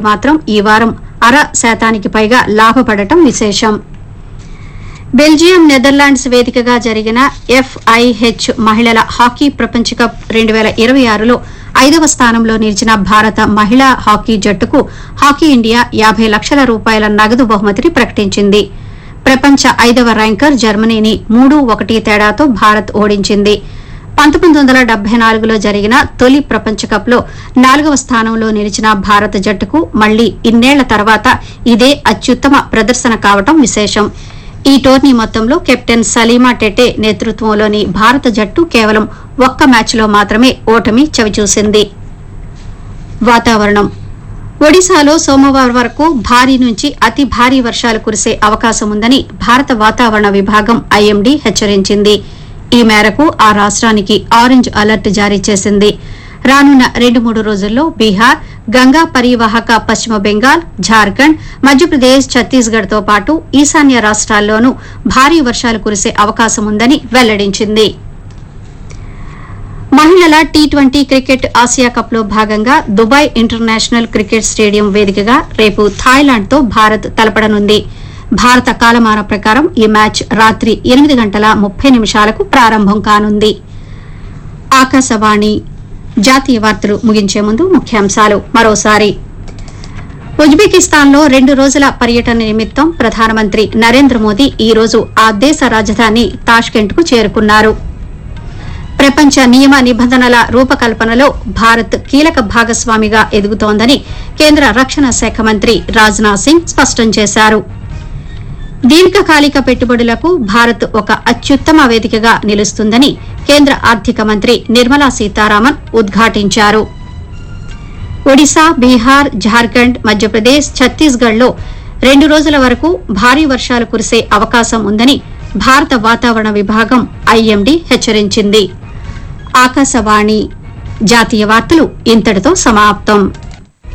మాత్రం ఈ వారం అర శాతానికి పైగా లాభపడటం విశేషం బెల్జియం నెదర్లాండ్స్ వేదికగా జరిగిన ఎఫ్ఐహెచ్ మహిళల హాకీ ప్రపంచ కప్ రెండు వేల ఇరవై ఆరులో ఐదవ స్థానంలో నిలిచిన భారత మహిళా హాకీ జట్టుకు హాకీ ఇండియా యాభై లక్షల రూపాయల నగదు బహుమతిని ప్రకటించింది ప్రపంచ ఐదవ ర్యాంకర్ జర్మనీని మూడు ఒకటి తేడాతో భారత్ ఓడించింది పంతొమ్మిది వందల డెబ్బై నాలుగులో జరిగిన తొలి ప్రపంచ కప్లో నాలుగవ స్థానంలో నిలిచిన భారత జట్టుకు మళ్లీ ఇన్నేళ్ల తర్వాత ఇదే అత్యుత్తమ ప్రదర్శన కావటం విశేషం ఈ టోర్నీ మొత్తంలో కెప్టెన్ సలీమా టెటే నేతృత్వంలోని భారత జట్టు కేవలం ఒక్క మ్యాచ్లో మాత్రమే ఓటమి చవిచూసింది వాతావరణం ఒడిశాలో సోమవారం వరకు భారీ నుంచి అతి భారీ వర్షాలు కురిసే అవకాశం ఉందని భారత వాతావరణ విభాగం ఐఎండీ హెచ్చరించింది ఈ మేరకు ఆ రాష్ట్రానికి ఆరెంజ్ అలర్ట్ జారీ చేసింది రానున్న రెండు మూడు రోజుల్లో బీహార్ గంగా పరివాహక పశ్చిమ బెంగాల్ ఝార్ఖండ్ మధ్యప్రదేశ్ ఛత్తీస్గఢ్ తో పాటు ఈశాన్య రాష్ట్రాల్లోనూ భారీ వర్షాలు కురిసే అవకాశం ఉందని వెల్లడించింది మహిళల T twenty cricket Asia cup లో భాగంగా దుబాయ్ ఇంటర్నేషనల్ క్రికెట్ స్టేడియం వేదికగా రేపు థాయిలాండ్ తో భారత్ తలపడనుంది భారత కాలమాన ప్రకారం ఈ మ్యాచ్ రాత్రి ఎనిమిది గంటల ముప్పై నిమిషాలకు ప్రారంభం కానుంది ఆకాశవాణి జాతీయ వార్తలు ముగించే ముందు ముఖ్యాంశాలు మరోసారి ఉజ్బెకిస్తాన్లో రెండు రోజుల పర్యటన నిమిత్తం ప్రధానమంత్రి నరేంద్ర మోదీ ఈ రోజు ఆ దేశ రాజధాని తాష్కెంట్కు చేరుకున్నారు ప్రపంచ నియమ నిబంధనల రూపకల్పనలో భారత్ కీలక భాగస్వామిగా ఎదుగుతోందని కేంద్ర రక్షణ శాఖ మంత్రి రాజ్నాథ్ సింగ్ స్పష్టం చేశారు దీర్ఘకాలిక పెట్టుబడులకు భారత్ ఒక అత్యుత్తమ వేదికగా నిలుస్తుందని కేంద్ర ఆర్థిక మంత్రి నిర్మలా సీతారామన్ ఉద్ఘాటించారు ఒడిశా బీహార్ ఝార్ఖండ్ మధ్యప్రదేశ్ ఛత్తీస్గఢ్లో రెండు రోజుల వరకు భారీ వర్షాలు కురిసే అవకాశం ఉందని భారత వాతావరణ విభాగం ఐఎండీ హెచ్చరించింది ఆకాశవాణి జాతీయ వార్తలు ఇంతటితో సమాప్తం